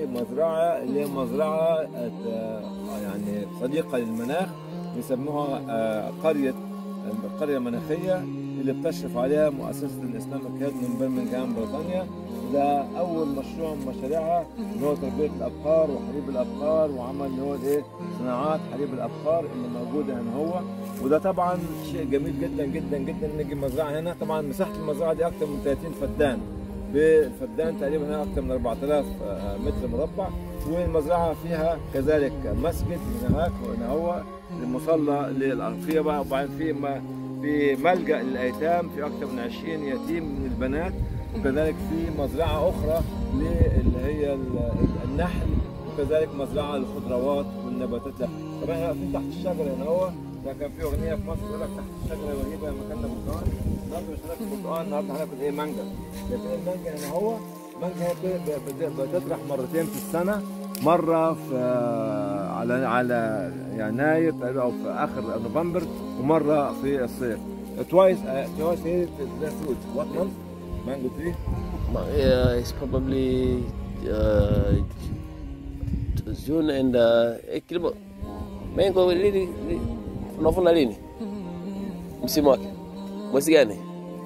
مزرعه اللي هي مزرعه آه، يعني صديقه للمناخ بيسموها آه، قريه القريه المناخيه اللي بتشرف عليها مؤسسه الاسلامك هيد من برمنغهام بريطانيا ده اول مشروع من مشاريعها اللي هو تربيه الابقار وحليب الابقار وعمل اللي هو الايه صناعات حليب الابقار اللي موجوده هنا هو وده طبعا شيء جميل جدا جدا جدا نجي مزرعه هنا طبعا مساحه المزرعه دي اكثر من 30 فدان بالفدان تقريبا هنا اكثر من 4000 متر مربع والمزرعه فيها كذلك مسجد من هناك وهنا هو المصلى للأغفية بقى وبعدين في ما في ملجأ للأيتام في أكثر من 20 يتيم من البنات وكذلك في مزرعة أخرى اللي هي ال- النحل وكذلك مزرعة للخضروات والنباتات لا طبعا احنا واقفين تحت الشجرة هنا هو ده كان في أغنية في مصر يقول لك تحت الشجرة وهيبة مكاننا برتقال النهارده مش هناكل برتقال النهارده هناكل إيه مانجا شايفين المانجا هنا هو مانجا هي بت- بت- بتطرح مرتين في السنة مرة في على على يناير تقريبا أو في آخر نوفمبر ومرة في الصيف. Twice uh, twice a year the fruit. What month? Mango tree. Ma- yeah, it's probably uh, June and uh, eh, kilimo mengo lini li- unavuna lini msimu wake mwezi gani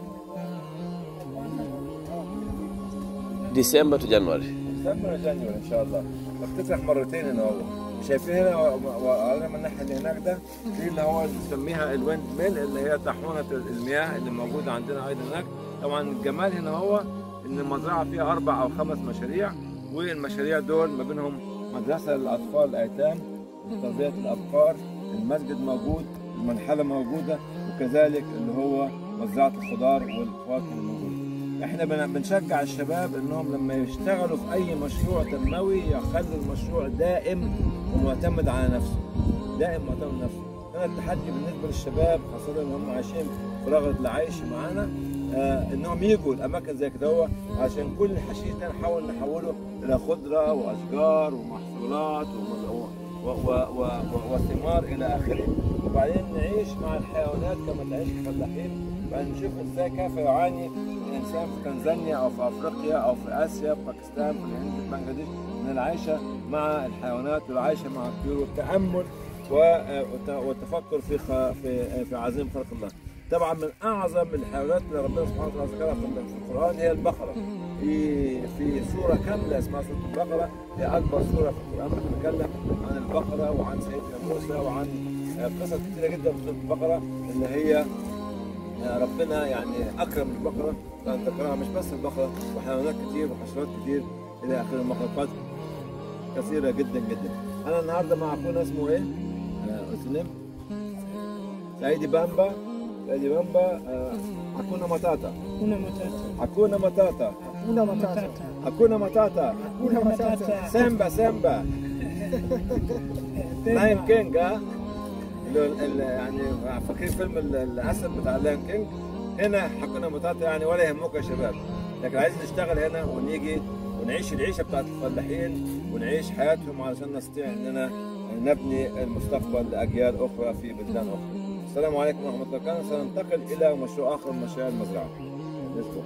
December to January December January إن شاء الله. بتطرح مرتين هنا هو. شايفين هنا وعلى من الناحية اللي هناك ده في اللي هو اللي بنسميها الويند ميل اللي هي طاحونة المياه اللي موجودة عندنا أيضا هناك. طبعا الجمال هنا هو إن المزرعة فيها أربع أو خمس مشاريع والمشاريع دول ما بينهم مدرسة للأطفال الأيتام تربية الأبقار المسجد موجود المنحلة موجودة وكذلك اللي هو مزرعة الخضار والفواكه اللي موجودة احنا بن- بنشجع الشباب انهم لما يشتغلوا في اي مشروع تنموي يخلوا المشروع دائم ومعتمد على نفسه دائم معتمد على نفسه هنا التحدي بالنسبه للشباب خاصه ان هم عايشين في رغد العيش معانا آه انهم يجوا الاماكن زي كده هو عشان كل الحشيش ده نحاول نحوله الى خضره واشجار ومحصولات وم- و- و- و- و- وثمار الى اخره وبعدين نعيش مع الحيوانات كما تعيش الفلاحين وبعدين نشوف ازاي كيف يعاني الانسان في تنزانيا او في افريقيا او في اسيا في باكستان في الهند في بنغلاديش من العيشه مع الحيوانات والعيشه مع الطيور والتامل و- والت- والتفكر في خ- في في عظيم خلق الله. طبعا من اعظم الحيوانات اللي ربنا سبحانه وتعالى ذكرها في في القران هي البقره. في في سوره كامله اسمها سوره البقره هي اكبر سوره في القران بتتكلم عن البقره وعن سيدنا موسى وعن قصص كثيره جدا في سوره البقره اللي هي ربنا يعني اكرم البقره كان ذكرها مش بس البقره وحيوانات كتير وحشرات كتير الى اخره مخلوقات كثيره جدا جدا انا النهارده مع اخونا اسمه ايه؟ آه، اسلم سعيدي بامبا سعيدي بامبا آه، اكونا ماتاتا Hakuna matata. اكونا ماتاتا Hakuna matata. اكونا ماتاتا Hakuna matata. سيمبا سيمبا لاين كينج ها اللي هو ال- يعني فاكرين فيلم ال- الاسد بتاع لاين كينج هنا حكونا مطاطا يعني ولا يهمكم يا شباب لكن عايزين نشتغل هنا ونيجي ونعيش العيشه بتاعت الفلاحين ونعيش حياتهم علشان نستطيع اننا نبني المستقبل لاجيال اخرى في بلدان اخرى. السلام عليكم ورحمه الله وبركاته سننتقل الى مشروع اخر من مشاريع المزرعه. Let's go.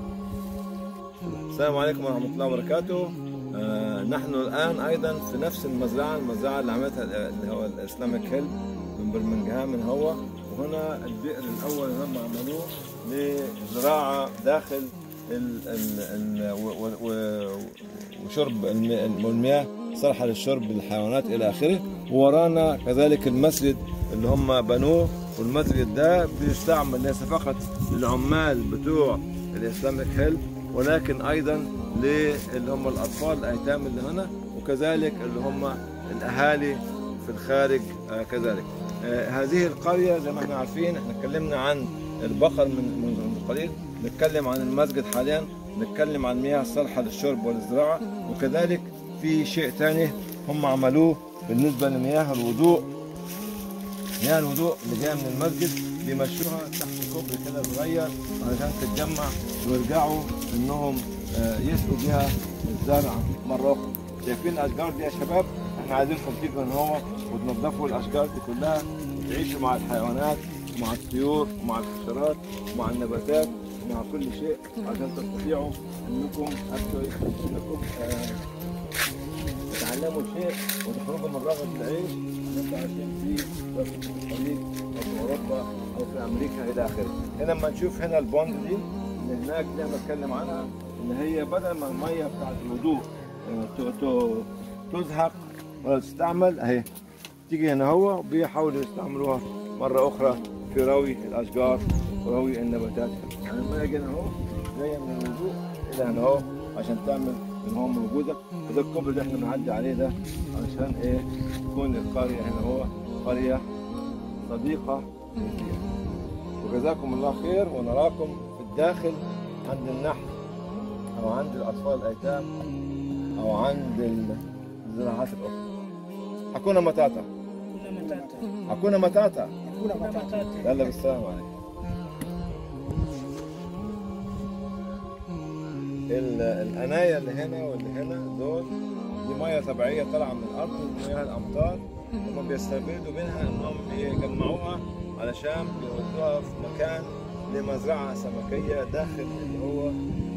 السلام عليكم ورحمه الله وبركاته. آه، نحن الان ايضا في نفس المزرعه المزرعه اللي عملتها اللي هو الاسلامك هيل من برمنغهام من هو وهنا البئر الاول اللي هم عملوه لزراعه داخل ال ال ال و- و- و- وشرب الم- المياه صالحه للشرب للحيوانات الى اخره وورانا كذلك المسجد اللي هم بنوه والمسجد ده بيستعمل ليس فقط للعمال بتوع الاسلامك هيل ولكن ايضا للي هم الاطفال الايتام اللي هنا وكذلك اللي هم الاهالي في الخارج آه، كذلك آه، هذه القريه زي ما احنا عارفين احنا اتكلمنا عن البقر من منذ منذ قليل نتكلم عن المسجد حاليا نتكلم عن مياه الصالحه للشرب والزراعه وكذلك في شيء ثاني هم عملوه بالنسبه لمياه الوضوء مياه الوضوء اللي جايه من المسجد بيمشوها تحت كوبري كده صغير علشان تتجمع ويرجعوا انهم آه، يسقوا بيها الزرع مره اخرى شايفين الاشجار دي يا شباب احنا عايزينكم تيجوا هنا هو وتنظفوا الاشجار دي كلها وتعيشوا مع الحيوانات ومع الطيور ومع الحشرات ومع النباتات ومع كل شيء عشان تستطيعوا انكم actually انكم آه، تتعلموا شيء وتخرجوا من رغد العيش اللي انتم عايشين فيه سواء في الخليج او في اوروبا او في امريكا الى اخره. هنا لما نشوف هنا البوند دي اللي هناك دي انا بتكلم عنها ان هي بدل ما الميه بتاعت الوضوء آه، ت- ت- تزهق ولا تستعمل اهي تيجي هنا هو بيحاولوا يستعملوها مره اخرى في روي الاشجار وروي النباتات يعني الميه جايه هنا اهو جايه من الوضوء الى هنا اهو عشان تعمل ان هو موجوده وده الكوبري اللي احنا بنعدي عليه ده علشان ايه تكون القريه هنا هو قريه صديقه للبيئه وجزاكم الله خير ونراكم في الداخل عند النحل او عند الاطفال الايتام او عند الزراعات الاخرى حكونا متاتا Hakuna matata. حكونا متاتا Hakuna matata. يلا بالسلام عليكم ال- القناية اللي هنا واللي هنا دول دي مية طبيعية طالعة من الأرض مياه الأمطار هم بيستفيدوا منها إنهم يجمعوها علشان بيودوها في مكان لمزرعة سمكية داخل اللي هو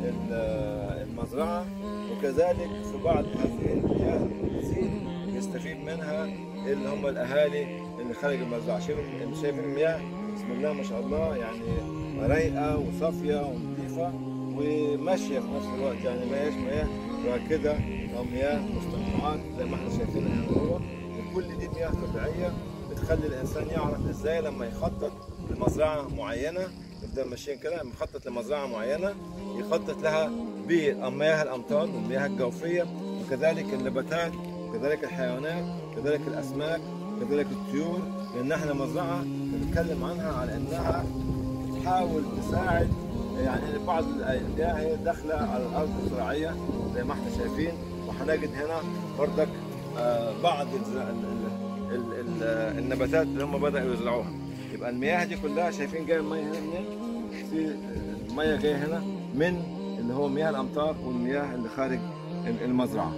ال- المزرعة وكذلك في بعض هذه المياه المنزل يستفيد منها اللي هم الأهالي اللي خارج المزرعة شايفين شايفين المياه بسم الله ما شاء الله يعني رايقة وصافية ونظيفة وماشية في نفس الوقت يعني ما هيش مياه راكدة أو مياه مستنقعات زي ما احنا شايفين هنا هو وكل دي مياه طبيعية بتخلي الإنسان يعرف إزاي لما يخطط لمزرعة معينة نفضل ماشيين كده لما يخطط لمزرعة معينة يخطط لها بمياه الأمطار والمياه الجوفية وكذلك النباتات وكذلك الحيوانات وكذلك الأسماك وكذلك الطيور لأن احنا مزرعة بنتكلم عنها على إنها تحاول تساعد يعني بعض المياه هي داخله على الارض الزراعيه زي ما احنا شايفين وهنجد هنا بردك آه، بعض الز- ال- ال- ال- ال- النباتات اللي هم بداوا يزرعوها يبقى المياه دي كلها شايفين جايه الميه هنا منين؟ في الميه جايه هنا من اللي هو مياه الامطار والمياه اللي خارج ال- المزرعه.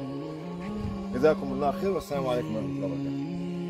جزاكم الله خير والسلام عليكم ورحمه الله وبركاته.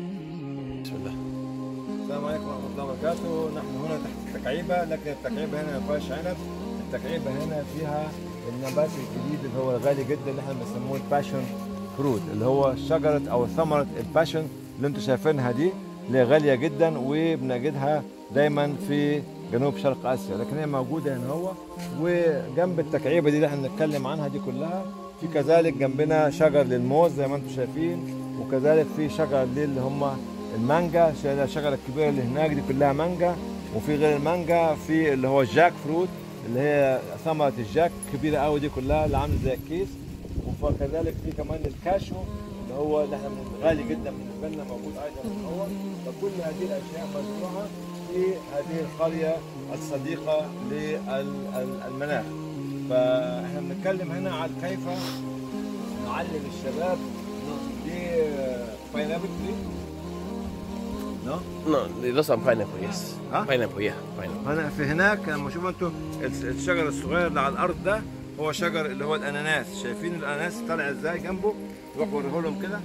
بسم الله السلام عليكم ورحمة الله وبركاته، نحن هنا تحت التكعيبة لكن التكعيبة هنا ما فيهاش عنب، التكعيبة هنا فيها النبات الجديد اللي هو الغالي جدا اللي احنا بنسموه الباشن فروت اللي هو شجرة أو ثمرة الباشن اللي انتم شايفينها دي اللي هي غالية جدا وبنجدها دايما في جنوب شرق آسيا، لكن هي موجودة هنا هو وجنب التكعيبة دي اللي احنا بنتكلم عنها دي كلها في كذلك جنبنا شجر للموز زي ما انتم شايفين وكذلك في شجر اللي هم المانجا الشجره الكبيره اللي هناك دي كلها مانجا وفي غير المانجا في اللي هو الجاك فروت اللي هي ثمره الجاك كبيره قوي دي كلها اللي عامله زي الكيس وكذلك في كمان الكاشو اللي هو اللي احنا من- غالي جدا بالنسبه لنا موجود ايضا هو فكل هذه الاشياء مزروعه في هذه القريه الصديقه للمناخ فاحنا بنتكلم هنا عن كيف نعلم الشباب دي باينابل تري نو No, those are pineapple, yes. Huh? Pineapple, yeah, pineapple. هنا في هناك لما شوفوا انتوا الس- الشجر الصغير اللي على الارض ده هو شجر اللي هو الاناناس شايفين الاناناس طالع ازاي جنبه روح وريه لهم كده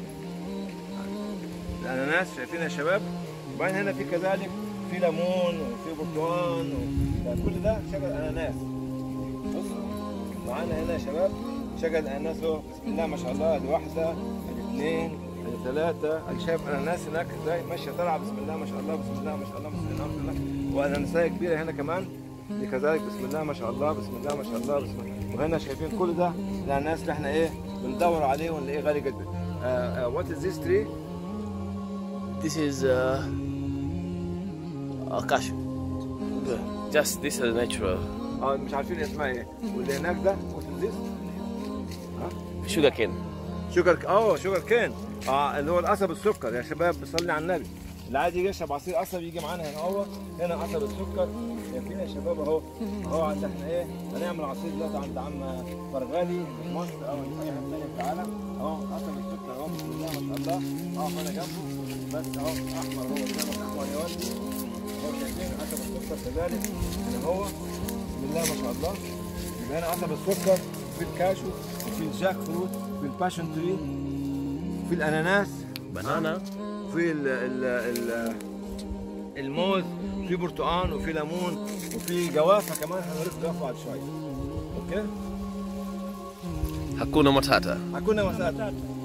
الاناناس شايفين يا شباب وبعدين هنا في كذلك في ليمون وفي برتقال و... كل ده شجر اناناس بصوا معانا هنا يا شباب شجر الاناناس اهو بسم الله ما شاء الله ادي واحده ادي اثنين ادي ثلاثه ادي شايف اناناس هناك ازاي ماشيه طالعه بسم الله ما شاء الله بسم الله ما شاء الله بسم الله ما شاء الله واناناسيه كبيره هنا كمان دي كذلك بسم الله ما شاء الله بسم الله ما شاء الله بسم الله وهنا شايفين كل ده الاناناس اللي احنا ايه بندور عليه ونلاقيه غالي جدا وات از ذيس تري This is uh, a cashew. Just this is natural اه مش عارفين اسمها ايه واللي هناك ده وات از ذيس sugar cane. شوجر اه شوجر كين اه اللي هو القصب السكر يا شباب بصلي على النبي اللي عايز يجي يشرب عصير قصب يجي معانا هنا هو هنا قصب السكر شايفين يا شباب اهو اهو عند احنا ايه هنعمل عصير دلوقتي عند عم فرغالي في مصر او في اي حته ثانيه في العالم اهو قصب السكر اهو بسم الله ما شاء الله اهو انا جنبه بس اهو احمر هو قدامك احمر يا ولدي اهو شايفين قصب السكر كذلك هنا هو بسم الله ما شاء الله يبقى هنا قصب السكر في الكاشو وفي الجاك فروت في الباشن تري في الاناناس Banana. في ال ال ال الموز في برتقال وفي ليمون وفي جوافه كمان هنوريك جوافه بعد شويه اوكي Hakuna Matata. هكون مسات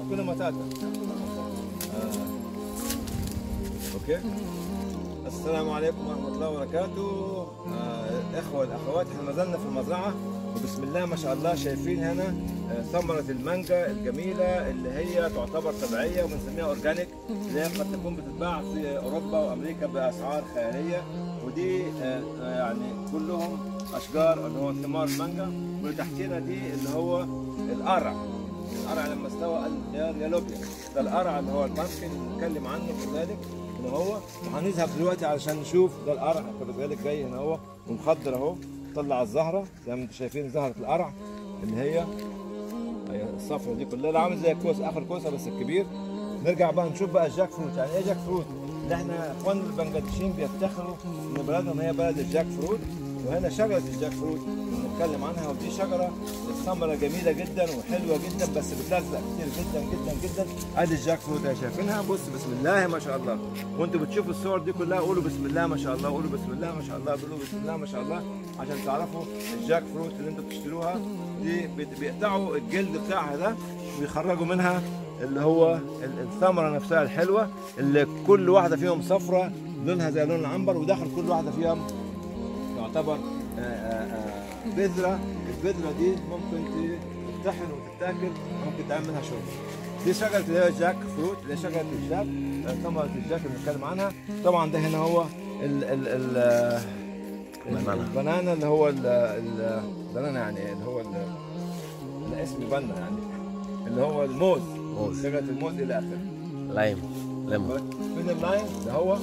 hakuna matata آه. اوكي السلام عليكم ورحمه الله وبركاته آه، الاخوه والاخوات احنا ما زلنا في المزرعه وبسم الله ما شاء الله شايفين هنا آه، ثمره المانجا الجميله اللي هي تعتبر طبيعيه وبنسميها اورجانيك اللي هي قد تكون بتتباع في اوروبا وامريكا باسعار خياليه ودي آه، آه، يعني كلهم اشجار اللي هو ثمار المانجا واللي تحتنا دي اللي هو القرع القرع لما استوى قال يا لوبيا ده القرع اللي هو البامكن نتكلم عنه كذلك هنا هو وهنذهب دلوقتي علشان نشوف ده القرع كذلك جاي هنا هو ومخضر اهو طلع الزهره زي ما انتم شايفين زهره القرع اللي هي هي الصفرة دي كلها اللي عامل زي الكوس اخر كوسه بس الكبير نرجع بقى نشوف بقى الجاك فروت يعني ايه جاك فروت اللي احنا اخواننا البنجلاديشيين بيفتخروا ان بلدهم هي بلد الجاك فروت وهنا شجره الجاك فروت بنتكلم عنها ودي شجره الثمره جميله جدا وحلوه جدا بس بتلزق كتير جدا جدا جدا ادي الجاك فروت اهي شايفينها بص بسم الله ما شاء الله وانتوا بتشوفوا الصور دي كلها قولوا بسم الله ما شاء الله قولوا بسم الله ما شاء الله قولوا بسم الله ما شاء الله عشان تعرفوا الجاك فروت اللي انتوا بتشتروها دي بت- بيقطعوا الجلد بتاعها ده ويخرجوا منها اللي هو ال- الثمره نفسها الحلوه اللي كل واحده فيهم صفرة لونها زي لون العنبر وداخل كل واحده فيهم تعتبر آه، آه، آه، بذره البذره دي ممكن تتطحن وتتاكل ممكن تعمل منها شرب دي شجره اللي هي جاك فروت اللي هي شجره الجاك آه، ثمره الجاك اللي بنتكلم عنها طبعا ده هنا هو ال ال ال آه، بنانا. البنانا اللي هو ال- ال- البنانا يعني اللي هو ال- الاسم بنا يعني اللي هو الموز موز. شجره الموز الى اخره لايم ليمون من اللاين ده هو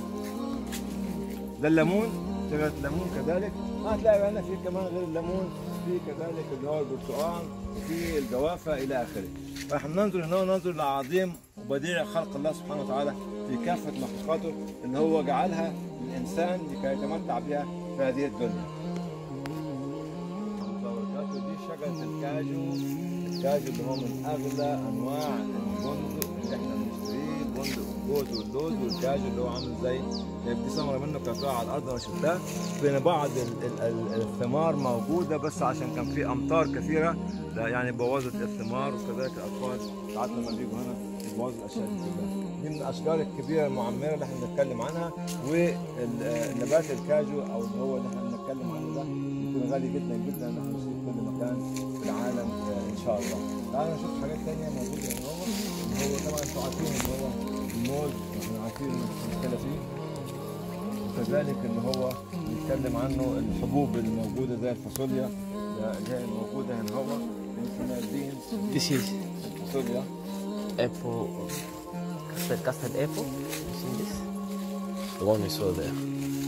ده الليمون شجرة الليمون كذلك هتلاقي هنا في كمان غير الليمون في كذلك اللي هو البرتقال وفي الجوافة إلى آخره فاحنا ننظر هنا ننظر لعظيم وبديع خلق الله سبحانه وتعالى في كافة مخلوقاته اللي هو جعلها للإنسان لكي يتمتع بها في هذه الدنيا ورحمة الله وبركاته. دي شجرة الكاجو الكاجو اللي هو من أغلى أنواع البندق اللي احنا بنشتريه البندق والجوز واللوز والكاجو اللي هو عامل زي دي ثمرة منه كانت واقعة على الأرض أنا شفتها بين بعض ال- ال- ال- الثمار موجودة بس عشان كان في أمطار كثيرة لا يعني بوظت الثمار وكذلك الأطفال ساعات لما بيجوا هنا بيبوظوا الأشياء دي كلها دي من الأشجار الكبيرة المعمرة اللي احنا بنتكلم عنها والنبات الكاجو أو اللي هو اللي احنا بنتكلم عنه ده يكون غالي جدا جدا ان احنا نشتريه في كل مكان في العالم آه، ان شاء الله. تعالوا نشوف حاجات ثانيه موجوده هنا هو اللي هو طبعا انتوا عارفين ان هو الموز احنا عارفين ان المشكله فيه وكذلك ان هو بيتكلم عنه الحبوب الموجوده زي الفاصوليا ده- اللي هي الموجوده هنا هو بنسميها البينز This is الفاصوليا apple, custard, custard apple. You see this? The one we saw there.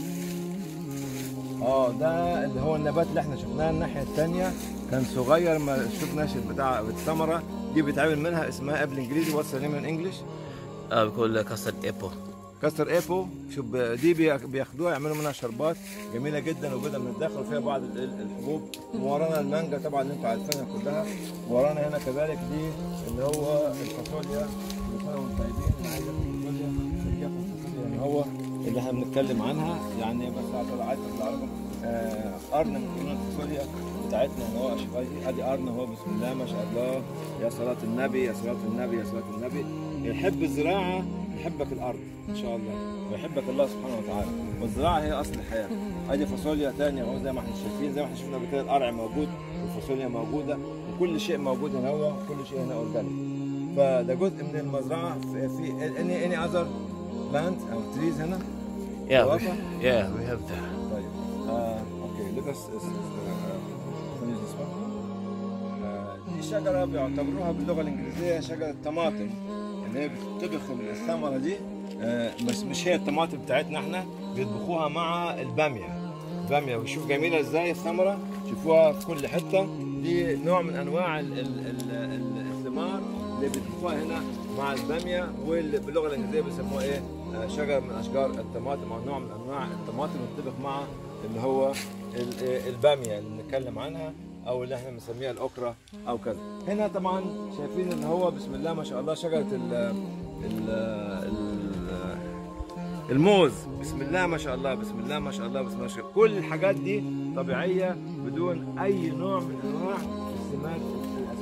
اه ده اللي هو النبات اللي احنا شفناه الناحيه الثانيه كان صغير ما شفناش البتاع الثمره دي بيتعمل منها اسمها بالانجليزي واتس نيم ان انجلش Uh, we call it custard apple. كاستر ايبو شوف دي بي- بياخدوها يعملوا منها شربات جميله جدا وبدا من الداخل فيها بعض ال- ال- الحبوب وورانا المانجا طبعا اللي انتوا عارفينها كلها ورانا هنا كذلك دي اللي هو الفاصوليا اللي كانوا طيبين اللي عايزه الفاصوليا اللي هي الفاصوليا اللي هو اللي احنا بنتكلم عنها يعني بس عشان عايز بالعربي آه، قرن من قرون الفاصوليا بتاعتنا اللي هو اشفاجي ادي قرن اهو بسم الله ما شاء الله يا صلاه النبي يا صلاه النبي يا صلاه النبي يحب الزراعه يحبك الارض ان شاء الله ويحبك الله سبحانه وتعالى والزراعه هي اصل الحياه ادي فاصوليا ثانيه اهو زي ما احنا شايفين زي ما احنا شفنا قبل كده القرع موجود والفاصوليا موجوده وكل شيء موجود هنا هو وكل شيء هنا اورجانيك فده جزء من المزرعه في, في اني اني اذر بلانت او تريز هنا Yeah, we, Guava? yeah, we have the. طيب آه، اوكي let us is- is- آه، finish this one. آه، دي شجرة بيعتبروها باللغة الإنجليزية شجرة طماطم اللي هي بتطبخ الثمرة دي آه، بس مش هي الطماطم بتاعتنا احنا بيطبخوها مع البامية البامية وشوف جميلة ازاي الثمرة شوفوها في كل حتة دي نوع من أنواع ال- ال- ال- ال- الثمار اللي بيطبخوها هنا مع البامية واللي باللغة الإنجليزية بيسموها إيه؟ آه، شجر من أشجار الطماطم أو نوع من أنواع الطماطم اللي بتطبخ مع اللي هو ال- آه، البامية اللي بنتكلم عنها او اللي احنا بنسميها الاوكرا او كذا هنا طبعا شايفين ان هو بسم الله ما شاء الله شجره ال ال ال الموز بسم الله ما شاء الله بسم الله ما شاء الله بسم الله ما شاء الله كل الحاجات دي طبيعيه بدون اي نوع من انواع السمات الاسماك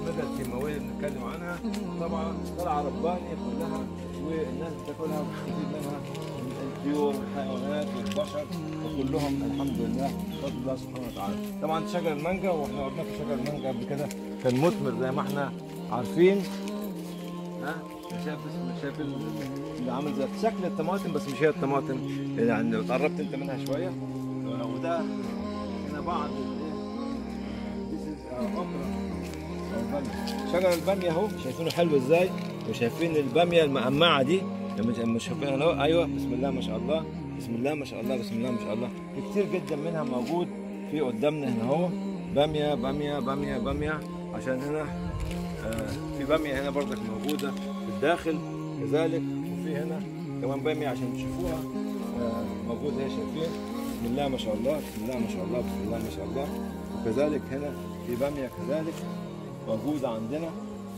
الاسمده الكيماويه اللي بنتكلم عنها طبعا طلعه ربانيه كلها والناس بتاكلها وبتستفيد منها الطيور والحيوانات والبشر وكلهم الحمد لله بفضل الله سبحانه وتعالى طبعا شجر المانجا واحنا قلنا في شجر المانجا قبل كده كان مثمر زي ما احنا عارفين ها شايف شايف ال- اللي عامل زي شكل الطماطم بس مش هي الطماطم يعني لو قربت انت منها شويه وده هنا بعض الايه This is, uh, okra. أو البامية. شجر الباميه اهو شايفينه حلو ازاي وشايفين الباميه المقمعه دي مش مش شايفينها اهو ايوه بسم الله ما شاء الله بسم الله ما شاء الله بسم الله ما شاء الله في كتير جدا منها موجود في قدامنا هنا اهو باميه باميه باميه باميه عشان هنا آه، في باميه هنا برضك موجوده في الداخل كذلك وفي هنا كمان باميه عشان تشوفوها آه، موجوده اهي شايفين بسم الله ما شاء الله بسم الله ما شاء الله بسم الله ما شاء الله وكذلك هنا في باميه كذلك موجوده عندنا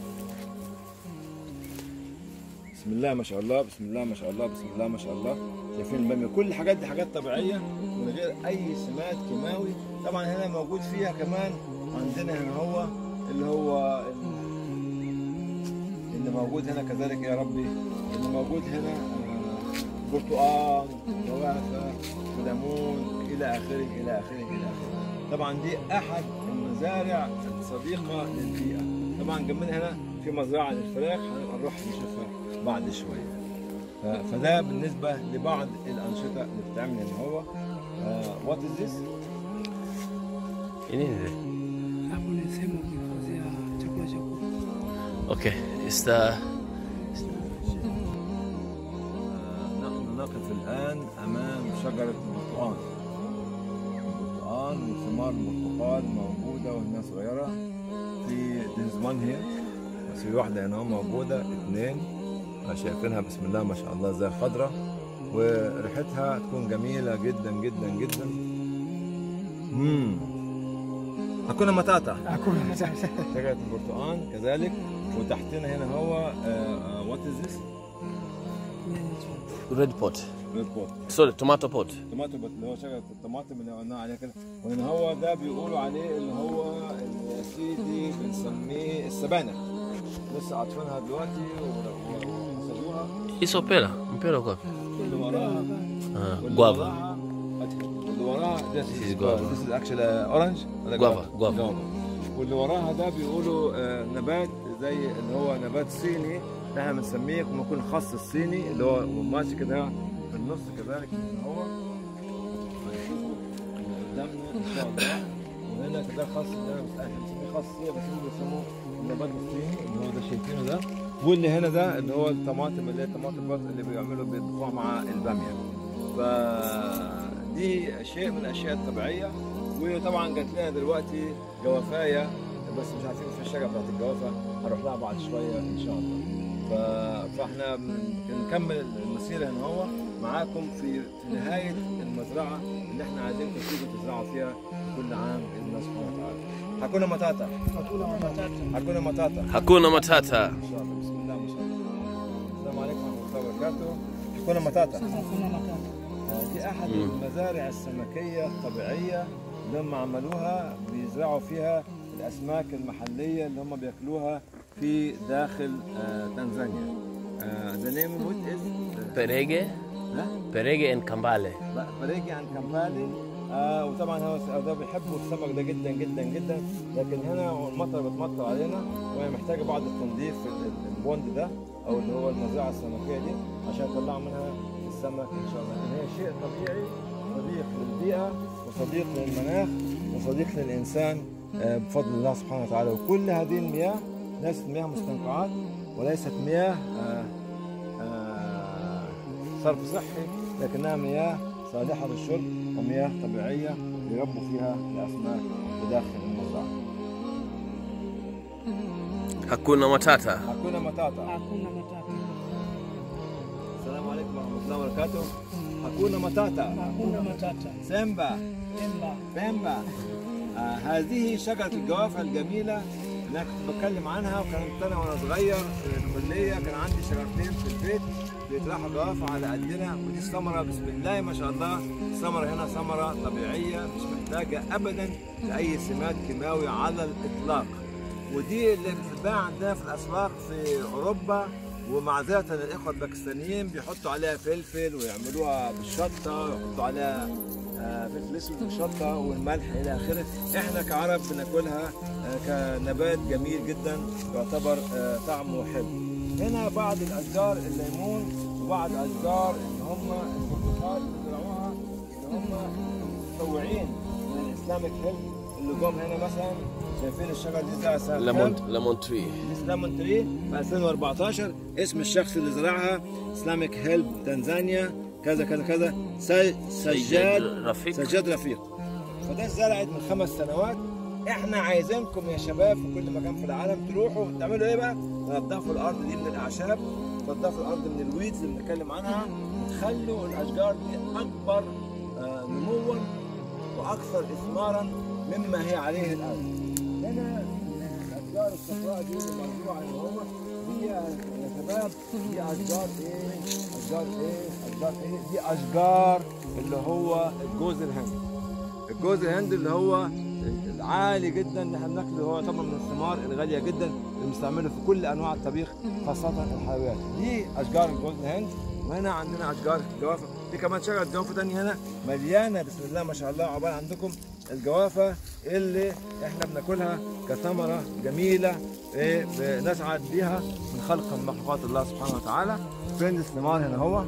بسم الله ما شاء الله بسم الله ما شاء الله بسم الله ما شاء الله شايفين الباميه كل الحاجات دي حاجات طبيعيه من غير اي سماد كيماوي طبعا هنا موجود فيها كمان عندنا هنا هو اللي هو اللي موجود هنا كذلك يا ربي اللي موجود هنا آه، برتقال جوافه وليمون الى اخره الى اخره الى اخره طبعا دي احد المزارع الصديقه للبيئه طبعا جنبنا هنا في مزرعه للفراخ هنبقى نروح نشوفها بعد شويه ف- فده بالنسبه لبعض الانشطه اللي بتتعمل هنا هو وات از ذس Ini ni. Hapo ni sehemu ya kuhifadhia chakula cha kuku. Okay, it's the نحن نقف الآن أمام شجرة البرتقال البرتقال وثمار البرتقال موجودة وهي صغيرة في there's one here بس في واحدة هنا موجودة اثنين شايفينها بسم الله ما شاء الله زي خضرة وريحتها تكون جميلة جدا جدا جدا امم هكون متاتا Hakuna sasa. شجرة البرتقال كذلك وتحتنا هنا هو وات از ذس red pot. ريد بوت Sorry, tomato pot. طماطم اللي هو شجره الطماطم اللي قلنا عليها كده وهنا هو ده بيقولوا عليه اللي هو يا سيدي بنسميه السبانخ لسه عاطفينها دلوقتي و- و- وحصدوها Hizo pera, mpera uko wapi? واللي وراها Ah, واللي guava. وراها واللي وراها this is is guava. this is actually orange ولا Guava, guava. واللي وراها ده بيقولوا آه، نبات زي اللي هو نبات صيني ده احنا بنسميه ممكن يكون خص الصيني اللي هو ماشي كده في النص كذلك إن هو هنشوفه قدامنا ان شاء الله وهنا كده خص ده بس احنا بنسميه خص صيني بس هم بيسموه النبات الصيني اللي هو ده شايفينه ده واللي هنا ده اللي هو الطماطم اللي هي الطماطم بس اللي بيعملوا بيطبخوها مع الباميه فدي شيء من الاشياء الطبيعيه وطبعا جات لنا دلوقتي جوافايه بس مش عارفين في الشجره بتاعت الجوافه هنروح لها بعد شويه ان شاء الله ف... فاحنا بن- بنكمل المسيره هنا هو معاكم في في نهايه المزرعه اللي احنا عايزينكم تيجوا تزرعوا فيها كل عام باذن الله سبحانه وتعالى. حكونا متاتا Hakuna matata. حكونا متاتا Hakuna matata. ان شاء الله بسم الله ما شاء الله. السلام عليكم ورحمه الله وبركاته. حكونا متاتا. Sasa hakuna matata. دي احد المزارع السمكيه الطبيعيه اللي هم عملوها بيزرعوا فيها الاسماك المحليه اللي هم بياكلوها في داخل آه، تنزانيا. ذا نيم وات از Perege, perege and kambale. بريجي عن كمالي آه وطبعا هو ده بيحبوا السمك ده جدا جدا جدا لكن هنا المطر بتمطر علينا وهي محتاجه بعض التنظيف في ال- ال- البوند ده او اللي هو المزرعه السمكيه دي عشان يطلعوا منها السمك ان شاء الله لكن هي شيء طبيعي صديق للبيئه وصديق للمناخ وصديق للانسان آه بفضل الله سبحانه وتعالى وكل هذه المياه ليست مياه مستنقعات وليست مياه آه آه صرف صحي لكنها مياه صالحة للشرب ومياه طبيعية يربوا فيها الأسماك بداخل المزرعة. Hakuna matata. حكونا متاتا. Hakuna matata. السلام عليكم ورحمة الله وبركاته. حكونا متاتا. Hakuna matata. سيمبا Pemba. بيمبا. آه هذه شجرة الجوافة الجميلة اللي أنا كنت بتكلم عنها وكانت أنا وأنا صغير في الكلية كان عندي شجرتين في البيت بيطلعوا جوافة على قدنا ودي ثمرة بسم الله ما شاء الله الثمرة هنا ثمرة طبيعية مش محتاجة أبدا لأي سماد كيماوي على الإطلاق ودي اللي بتتباع عندنا في الاسواق في اوروبا ومعذرة للاخوه الباكستانيين بيحطوا عليها فلفل ويعملوها بالشطه ويحطوا عليها آه، فلفل اسود والشطه والملح الى اخره احنا كعرب بناكلها آه، كنبات جميل جدا يعتبر آه، طعمه حلو هنا بعض الاشجار الليمون وبعض اشجار اللي هم البرتقال اللي زرعوها اللي هم متطوعين من الاسلامك هيلث اللي جم هنا مثلا شايفين الشجره دي زرعها سنه كام؟ ليمون ليمون تري ليمون تري في 2014 اسم الشخص اللي زرعها اسلامك هيلب تنزانيا كذا كذا كذا سي- سجاد رفيق سجاد رفيق فده اتزرعت من خمس سنوات احنا عايزينكم يا شباب في كل مكان في العالم تروحوا تعملوا ايه بقى؟ تنظفوا الارض دي من الاعشاب تنظفوا الارض من الويدز اللي بنتكلم عنها وتخلوا الاشجار دي اكبر آه، نموا واكثر اثمارا مما هي عليه الان. هنا الاشجار الصفراء دي اللي مرفوعه اللي هو دي يا شباب دي اشجار ايه؟ اشجار ايه؟ اشجار ايه؟ دي اشجار اللي هو الجوز الهند. الجوز الهند اللي هو العالي جدا اللي احنا بناكله هو طبعا من الثمار الغاليه جدا اللي بنستعمله في كل انواع الطبيخ خاصه الحلويات. دي اشجار الجوز الهند وهنا عندنا اشجار الجوافه في كمان شجره جوافه ثانيه هنا مليانه بسم الله ما شاء الله عقبال عندكم الجوافه اللي احنا بناكلها كثمره جميله إيه بنسعد بيها من خلق من مخلوقات الله سبحانه وتعالى فين الثمار هنا هو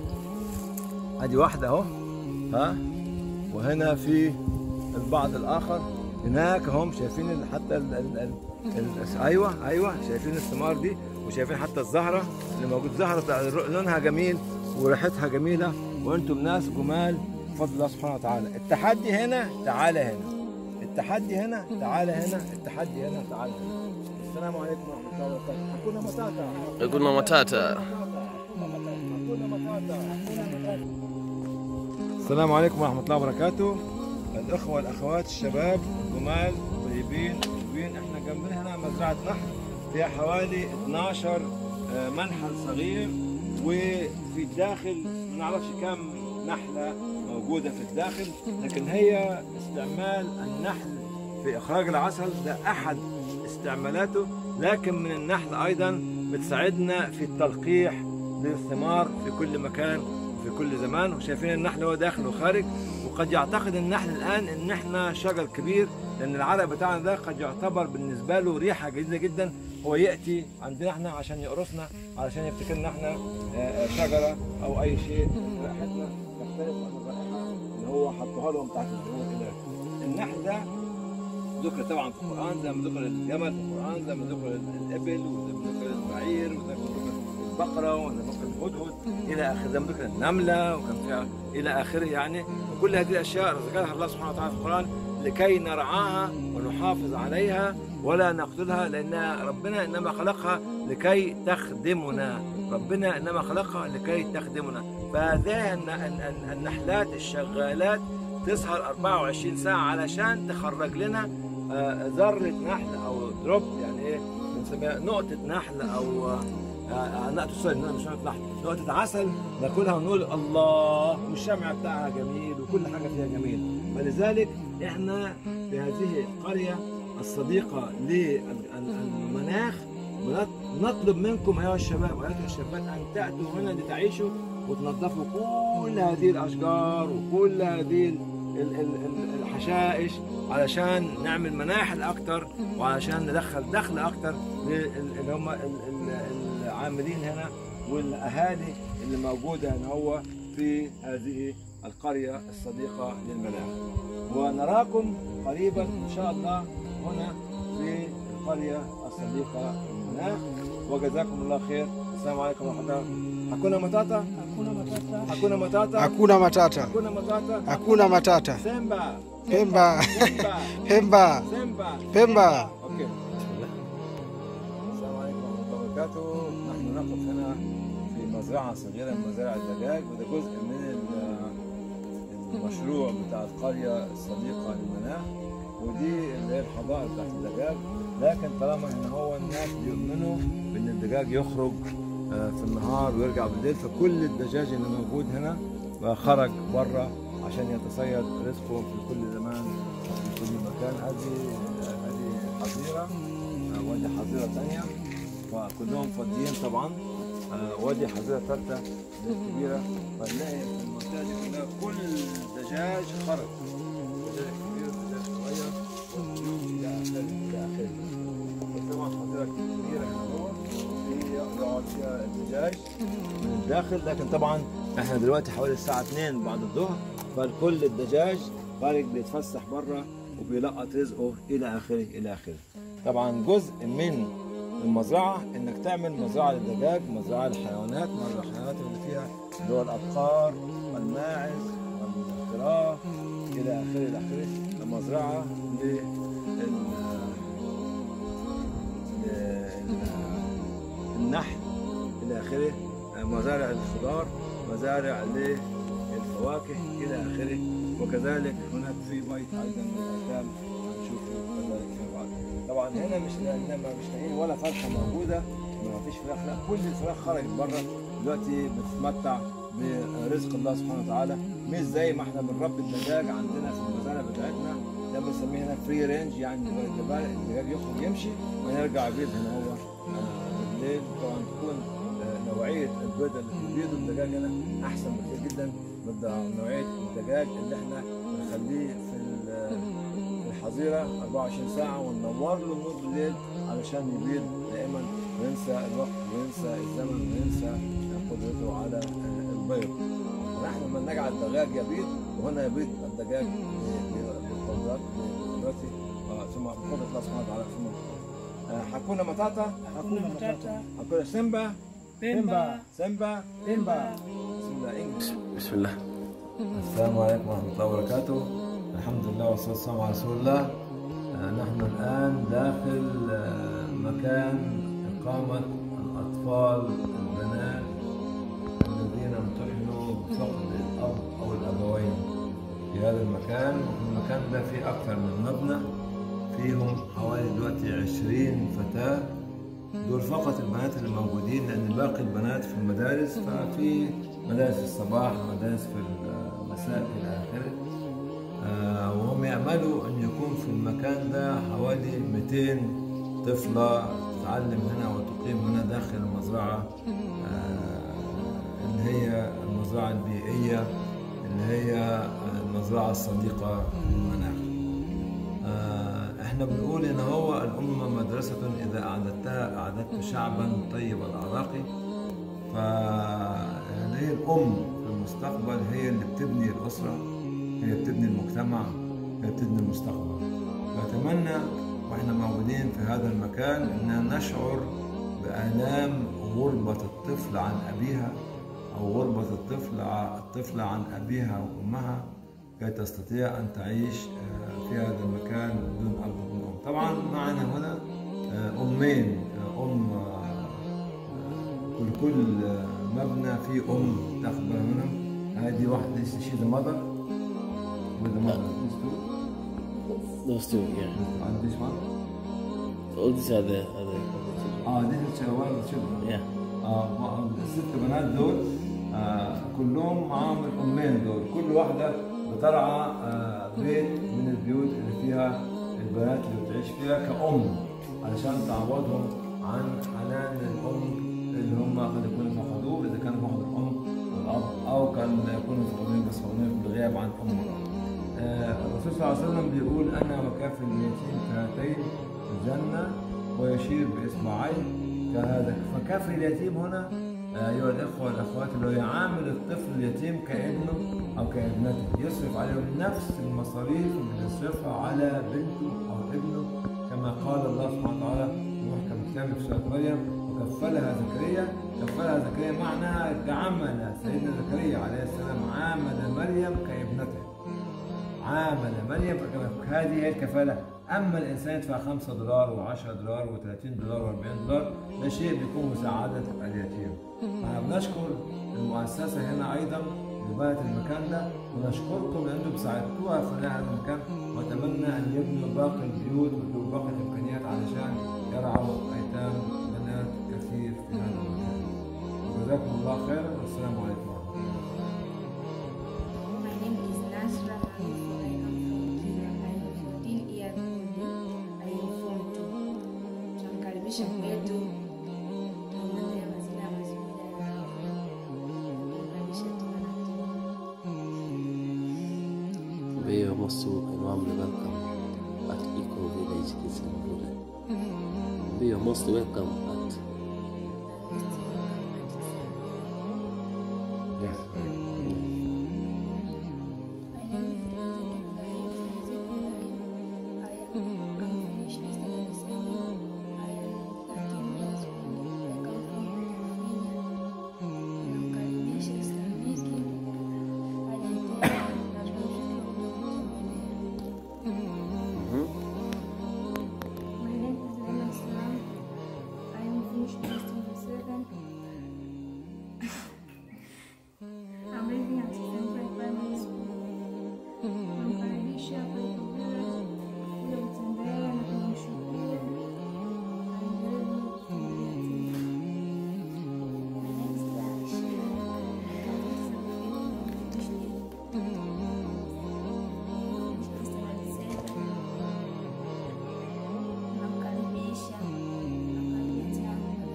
ادي واحده اهو ها وهنا في البعض الاخر هناك هم شايفين ال- حتى ال ال ال ال ايوه ايوه شايفين الثمار دي وشايفين حتى الزهره اللي موجود زهره لونها جميل وريحتها جميله وانتم ناس جمال بفضل الله سبحانه وتعالى التحدي هنا تعالى هنا التحدي هنا تعالى هنا التحدي هنا تعالى هنا السلام عليكم ورحمه الله وبركاته حكونا متاتا يقولنا متاتا السلام عليكم ورحمة الله وبركاته الأخوة والأخوات الشباب جمال طيبين حلوين احنا جنبنا هنا مزرعة نحل فيها حوالي 12 آه، منحل صغير وفي الداخل ما نعرفش كم نحلة موجودة في الداخل لكن هي استعمال النحل في إخراج العسل ده أحد استعمالاته لكن من النحل أيضا بتساعدنا في التلقيح للثمار في كل مكان وفي كل زمان وشايفين النحل هو داخل وخارج وقد يعتقد النحل الآن إن إحنا شجر كبير لأن العرق بتاعنا ده قد يعتبر بالنسبة له ريحة جديدة جدا هو يأتي عندنا إحنا عشان يقرصنا علشان يفتكرنا إحنا آه، آه، شجرة أو أي شيء ريحتنا تختلف عن الرائحة اللي هو حطوها لهم تحت الزهور إلى النحل ده ذكر طبعا في القرآن زي ما ذكر الجمل في القرآن زي ما ذكر الإبل وزي ما ذكر البعير وزي ما ذكر البقرة وزي ما ذكر الهدهد إلى آخره زي ما ذكر النملة وكان فيها إلى آخره يعني وكل هذه الأشياء ذكرها الله سبحانه وتعالى في القرآن لكي نرعاها ونحافظ عليها ولا نقتلها لأن ربنا إنما خلقها لكي تخدمنا ربنا إنما خلقها لكي تخدمنا فهذه الن- الن- الن- النحلات الشغالات تسهر 24 ساعة علشان تخرج لنا آه، ذرة نحل أو دروب يعني إيه بنسميها نقطة نحل أو آه، آه، نقطة سوري مش نقطة نحل نقطة عسل ناكلها ونقول الله والشمع بتاعها جميل وكل حاجة فيها جميل فلذلك إحنا في هذه القرية الصديقة للمناخ بنط- نطلب منكم أيها الشباب وأيها الشابات أن تأتوا هنا لتعيشوا وتنظفوا كل هذه الأشجار وكل هذه ال- ال- ال- ال- الحشائش علشان نعمل مناحل أكتر وعلشان ندخل دخل أكتر لل- اللي هم ال- ال- العاملين هنا والأهالي اللي موجودة هنا هو في هذه القرية الصديقة للمناخ ونراكم قريبا إن شاء الله هنا في القرية الصديقة للمناخ وجزاكم الله خير السلام عليكم ورحمة الله حكونا متاتا حكونا متاتا Hakuna matata, حكونا متاتا hakuna matata. سيمبا Pemba, سيمبا Pemba, سيمبا Pemba. اوكي السلام عليكم ورحمه الله وبركاته نحن نقف هنا في مزرعه صغيره من مزارع الدجاج وده جزء من ال- المشروع بتاع القريه الصديقه للمناخ ودي اللي هي الحدائق بتاعت الدجاج لكن طالما ان هو الناس بيؤمنوا بان الدجاج يخرج آه، في النهار ويرجع بالليل فكل الدجاج اللي موجود هنا بقى خرج بره عشان يتصيد رزقه في كل زمان في كل مكان هذه هذه حظيره آه، وادي حظيره ثانيه وكلهم فاضيين طبعا آه، وادي حظيره ثالثه اللي هي كبيره فنلاقي في المنطقه دي كلها كل دجاج خرج دجاج كبير دجاج صغير والطيور الى اخره الى اخره طبعا حظيره كبيره هنا جوه هي يقعد فيها الدجاج من الداخل لكن طبعا احنا دلوقتي حوالي الساعه 2 بعد الظهر فالكل الدجاج خارج بيتفسح بره وبيلقط رزقه الى اخره الى اخره. طبعا جزء من المزرعه انك تعمل مزرعه للدجاج، مزرعه للحيوانات، مزرعه الحيوانات اللي فيها اللي هو الابقار والماعز والخراف الى اخره الى اخره، مزرعه لل النحل الى اخره مزارع الخضار مزارع للفواكه الى اخره وكذلك هناك في بيت ايضا للايتام هنشوفه كذلك فيما بعد طبعا هنا مش لما مش لاقيين ولا فرخه موجوده ما فيش فراخ لا كل الفراخ خرجت بره دلوقتي بتتمتع برزق الله سبحانه وتعالى مش زي ما احنا بنربي الدجاج عندنا في المزارع بتاعتنا ده بنسميه هنا فري رينج يعني الدجاج يخرج يمشي ويرجع يبيض هنا هو آه، بالليل طبعا تكون آه، نوعيه البيض اللي بيبيضوا الدجاج هنا احسن بكتير جدا من نوعيه الدجاج اللي احنا بنخليه في ال- في الحظيره 24 ساعه وننور له النور بالليل علشان يبيض دائما وينسى الوقت وينسى الزمن وينسى قدرته على آه، البيض ونحن لما نجعل الدجاج يبيض وهنا يبيض الدجاج ب- ب- بالقدرات بقدرته آه، ثم بقدره الله سبحانه وتعالى ثم آه، حكونا متاتا Hakuna matata. حكونا سيمبا Pemba. سيمبا Pemba. بسم الله انجلش بسم الله السلام عليكم ورحمة الله وبركاته الحمد لله والصلاة والسلام على رسول الله آه، نحن الآن داخل آه، مكان إقامة الأطفال البنات الذين امتحنوا بفقد الأب أو الأبوين في هذا المكان المكان ده فيه أكثر من مبنى فيهم حوالي دلوقتي 20 فتاة دول فقط البنات اللي موجودين لان باقي البنات في المدارس ففي مدارس في الصباح مدارس في المساء الى اخره آه، وهم يأملوا أن يكون في المكان ده حوالي 200 طفلة تتعلم هنا وتقيم هنا داخل المزرعة آه، اللي هي المزرعة البيئية اللي هي المزرعة الصديقة للمناخ آه، احنا بنقول ان هو الامه مدرسه اذا اعددتها اعددت شعبا طيب الاعراق فهي الام في المستقبل هي اللي بتبني الاسره هي بتبني المجتمع هي بتبني المستقبل فاتمنى واحنا موجودين في هذا المكان ان نشعر بالام غربه الطفل عن ابيها او غربه الطفل الطفل عن ابيها وامها كي تستطيع أن تعيش آه، في هذا المكان بدون أب وبدون أم طبعا معنا هنا آه، أمين آه، أم آه، آه، كل كل آه، مبنى فيه أم تخبر منهم هذه واحدة شي ذا مother with the mother these two Those two, yeah. and this one All these are the, are the, are the children. اه this is one of the children Yeah. آه، الست بنات دول آه، كلهم معاهم الأمين دول كل واحدة بترعى آه، بيت من البيوت اللي فيها البنات اللي بتعيش فيها كأم علشان تعوضهم عن حنان الأم اللي هم قد يكونوا فقدوه إذا كانوا فقدوا الأم والأب أو كان يكونوا فقدين بس فقدين بالغياب عن أم والأب. آه، الرسول صلى الله عليه وسلم بيقول أنا وكافل اليتيم كهاتين في الجنة ويشير بإصبعيه كهذا فكافل اليتيم هنا آه، أيها الإخوة والأخوات اللي هو يعامل الطفل اليتيم كابنه أو كابنته يصرف عليهم نفس المصاريف اللي يصرفها على بنته أو ابنه كما قال الله سبحانه وتعالى في محكم كتابه في سورة مريم وكفلها زكريا كفلها زكريا معناها عامل سيدنا زكريا عليه السلام عامل مريم كابنته عامل مريم كما- هذه هي الكفاله اما الانسان يدفع 5 دولار و10 دولار و30 دولار و40 دولار ده شيء بيكون مساعده اليتيم فاحنا بنشكر المؤسسه هنا ايضا اللي بنت المكان ده ونشكركم لانكم ساعدتوها في بناء هذا المكان واتمنى ان يبنوا باقي البيوت وباقي الامكانيات علشان يرعوا ايتام بنات كثير في هذا المكان جزاكم الله خيرا والسلام عليكم ورحمه الله My name is Nasra Hanifu. I am from Kenya. I am 14 years old. I am from most and warmly welcome at Eco Village Kisimvule. You are most welcome at Yes. My name is Lena Islam. I am finished testing seven. I'm living at Central Primary School. Namkaribisha kwa village ili mtembee na kumshukuru. I'm very motivated. My name is Daisha. Namkaribisha. Namkaribisha.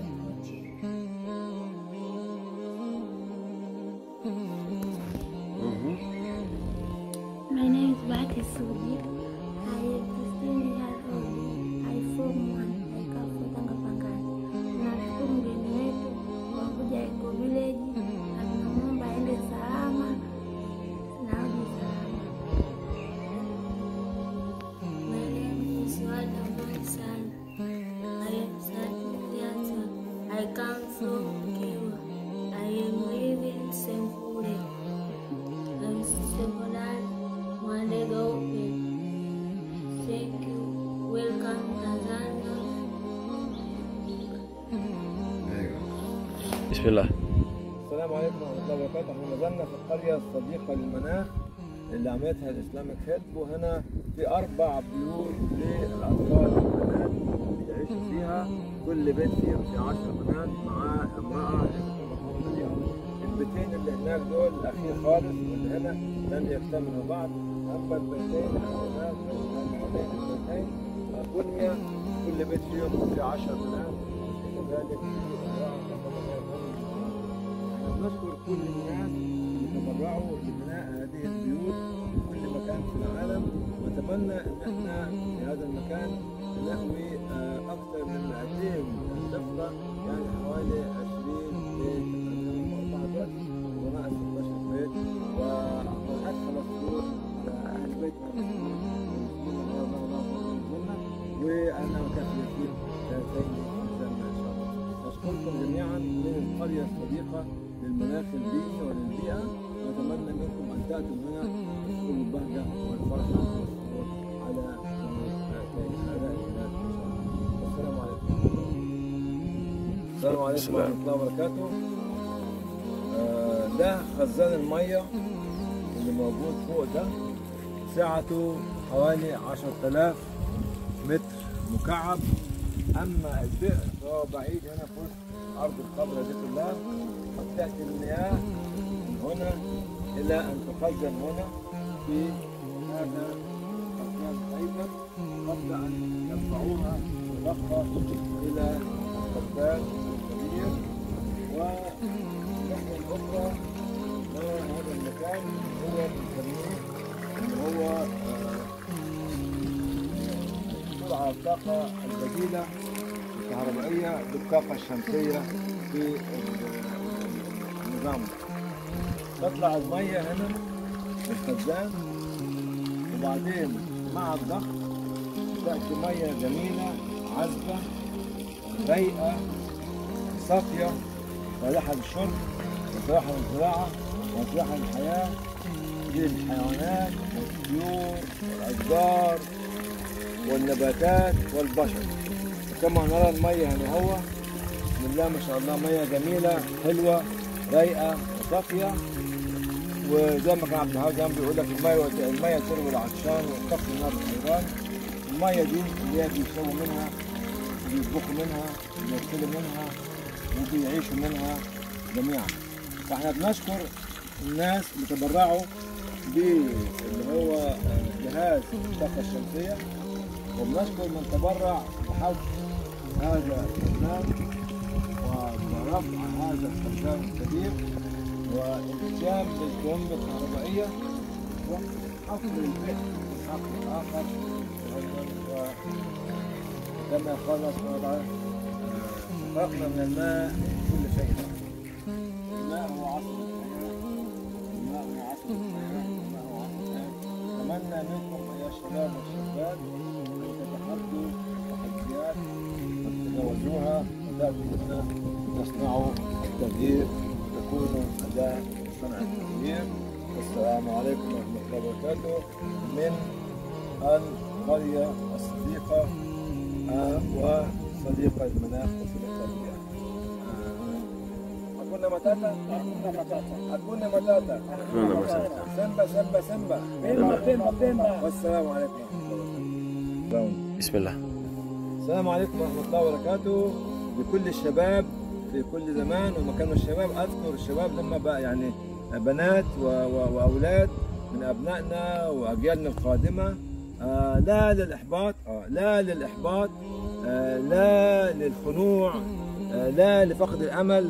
My name is Bati Sudi. I am 16 years old. I form one. I come from Tangapangani. Tunashukuru mgeni wetu kwa kuja Eco Village na tunamwomba aende salama na arudi salama. My name is Wada Mansan. I am 13 years old. I come from Kiwa. I am living in Sempure. I'm Sekolah Mwalega Open. Thank you. Welcome Tanzania. بسم الله السلام عليكم ورحمة الله وبركاته، احنا ما زلنا في القرية الصديقة للمناخ اللي عملتها الإسلامك هيلب وهنا في أربع بيوت للأطفال والبنات يعيشوا فيها، كل بيت فيهم في 10 بنات مع امرأة محافظة ليهم. البيتين اللي هناك دول الأخير خالص واللي هنا لم يكتملوا بعد، أما البيتين اللي هناك هذين البيتين بنية كل بيت فيهم في 10 بنات وكذلك في امرأة احنا بنشكر كل الناس اللي تبرعوا لبناء هذه البيوت في كل مكان في العالم ونتمنى ان احنا في هذا المكان نحوي آه، اكثر من 200 طفله يعني حوالي 20 بيت تقريباً اربعه بس وناقص 16 بيت وادخل السرور لاهل بيت وانا مكافئ فيه سنتين نزلنا ان شاء الله نشكركم جميعا من القرية الصديقة للمناخ البيئي وللبيئة ونتمنى منكم أن تأتوا هنا تدخلوا البهجة والفرحة والسرور على هؤلاء البنات إن شاء الله والسلام عليكم السلام عليكم ورحمة الله وبركاته آه، ده خزان المية اللي موجود فوق ده سعته حوالي 10000 متر مكعب اما البئر فهو بعيد هنا في وسط ارض الخضراء دي كلها قد تاتي المياه من هنا الى ان تخزن هنا في هذا المكان ايضا قبل ان يرفعوها ضخه الى الخزان الكبير والناحيه الاخرى من هذا المكان هو بنسميه اللي هو آه، سرعة الطاقة البديلة الكهربائية بالطاقة الشمسية في النظام تطلع المية هنا من الخزان وبعدين مع الضغط تأتي مية جميلة عذبة رايقة صافية صالحة للشرب وصالحة للزراعة وصالحة للحياة للحيوانات والطيور والأشجار والنباتات والبشر كما نرى المية هنا هو بسم الله ما شاء الله مية جميلة حلوة رايقة وصافية وزي ما كان عبد الوهاب زمان بيقول لك المية المية تروي العطشان وتطفي النار الحيران المية دي اللي هي بيشربوا منها بيطبخوا منها بيغسلوا منها وبيعيشوا منها جميعا فاحنا بنشكر الناس اللي تبرعوا باللي هو آه، جهاز الطاقة الشمسية وبنشكر من تبرع بحفظ هذا الخزان ورفع هذا الخزان الكبير والإتيان بالكومبة الكهربائية وحفر البئر حق آخر كما قال الله سبحانه وتعالى آه، خلقنا من الماء كل شيء الماء هو عصر الحياة الماء هو عصر الحياة الماء هو عصر الحياة أتمنى منكم أيها الشباب والشابات أن تتحدوا التحديات وتتجاوزوها وتأتوا بنا تصنعوا التغيير تكونوا أداة صنع التغيير والسلام عليكم ورحمة الله وبركاته من القرية الصديقة آه، وصديقة المناخ وصديقة المياه Hakuna matata? Hakuna matata. Hakuna matata. Hakuna matata. Semba, semba, semba. Pemba, pemba, pemba. Wassalamu alaikum. بسم الله السلام عليكم ورحمة الله وبركاته لكل الشباب في كل زمان ومكان الشباب أذكر الشباب لما بقى يعني بنات و- و- وأولاد من أبنائنا وأجيالنا القادمة آه لا للإحباط آه لا للإحباط آه لا للخنوع آه لا لفقد الأمل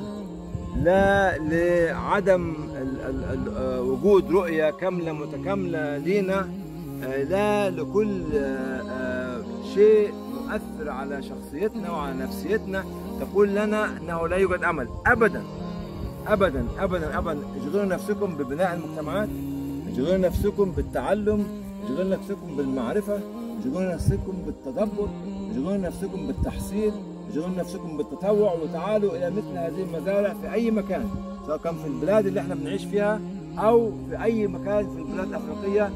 لا لعدم ال- ال- ال- آه، وجود رؤية كاملة متكاملة لينا آه، لا لكل آه، آه، شيء يؤثر على شخصيتنا وعلى نفسيتنا تقول لنا انه لا يوجد امل ابدا ابدا ابدا ابدا اشغلوا نفسكم ببناء المجتمعات اشغلوا نفسكم بالتعلم اشغلوا نفسكم بالمعرفه اشغلوا نفسكم بالتدبر اشغلوا نفسكم بالتحصيل اشغلوا نفسكم بالتطوع وتعالوا الى مثل هذه المزارع في اي مكان سواء كان في البلاد اللي احنا بنعيش فيها او في اي مكان في البلاد الافريقيه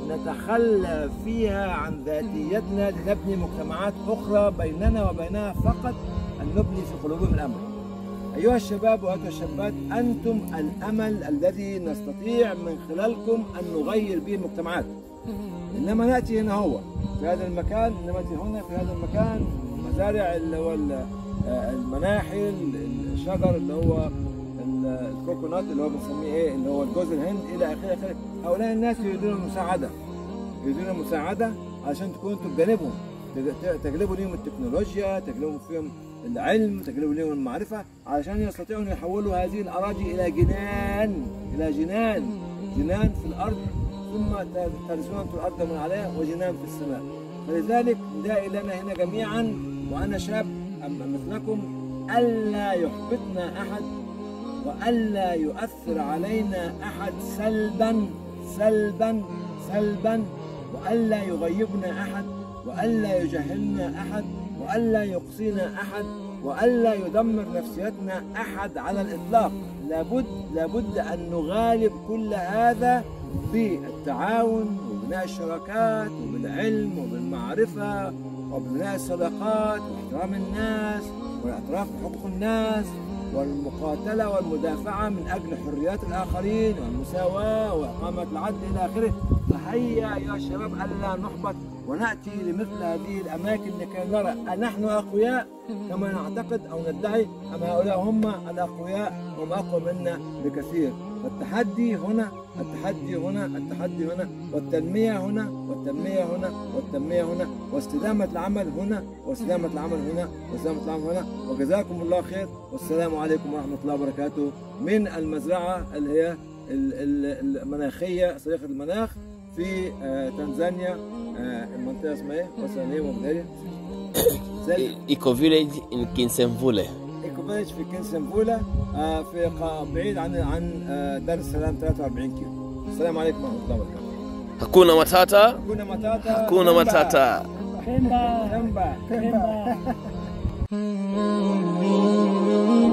نتخلى فيها عن ذاتيتنا لنبني مجتمعات اخرى بيننا وبينها فقط ان نبني في قلوبهم الامل. ايها الشباب وايها الشابات انتم الامل الذي نستطيع من خلالكم ان نغير به المجتمعات. انما ناتي هنا هو في هذا المكان انما ناتي هنا في هذا المكان مزارع اللي هو ال- آه، المناحل الشجر اللي هو ال- الكوكونات اللي هو بنسميه ايه اللي هو جوز الهند الى اخره اخره هؤلاء الناس يريدون المساعده يريدون المساعده عشان تكونوا انتم بجانبهم تج- تجلبوا لهم التكنولوجيا تجلبوا فيهم العلم تجلبوا لهم المعرفه علشان يستطيعوا ان يحولوا هذه الاراضي الى جنان الى جنان جنان في الارض ثم ت- ترثون انتم الارض من عليها وجنان في السماء فلذلك نداء لنا هنا جميعا وانا شاب اما مثلكم الا يحبطنا احد والا يؤثر علينا احد سلبا سلبا سلبا والا يغيبنا احد والا يجهلنا احد والا يقصينا احد والا يدمر نفسيتنا احد على الاطلاق لابد لابد ان نغالب كل هذا بالتعاون وبناء الشراكات وبالعلم وبالمعرفه وبناء الصداقات واحترام الناس والاعتراف بحقوق الناس والمقاتلة والمدافعة من أجل حريات الآخرين والمساواة وإقامة العدل إلى آخره فهيا يا شباب ألا نحبط ونأتي لمثل هذه الأماكن لكي نرى أنحن أقوياء كما نعتقد أو ندعي أم هؤلاء هم الأقوياء هم أقوى منا بكثير فالتحدي هنا التحدي هنا التحدي هنا والتنمية هنا والتنمية هنا والتنمية هنا واستدامة العمل هنا واستدامة العمل هنا واستدامة العمل هنا وجزاكم الله خير والسلام عليكم ورحمة الله وبركاته من المزرعة اللي هي ال- ال- المناخية صديقة المناخ في آه، تنزانيا آه، المنطقة اسمها ايه؟ مثلا ايه وبداية؟ زي ايكو فيليج ان كينسنفولي ايكوفيتش في كنسنبولا آه، في قا- بعيد عن عن آه، دار السلام 43 كيلو السلام عليكم ورحمة الله وبركاته hakuna matata hakuna matata hakuna matata Pemba. Pemba. Pemba.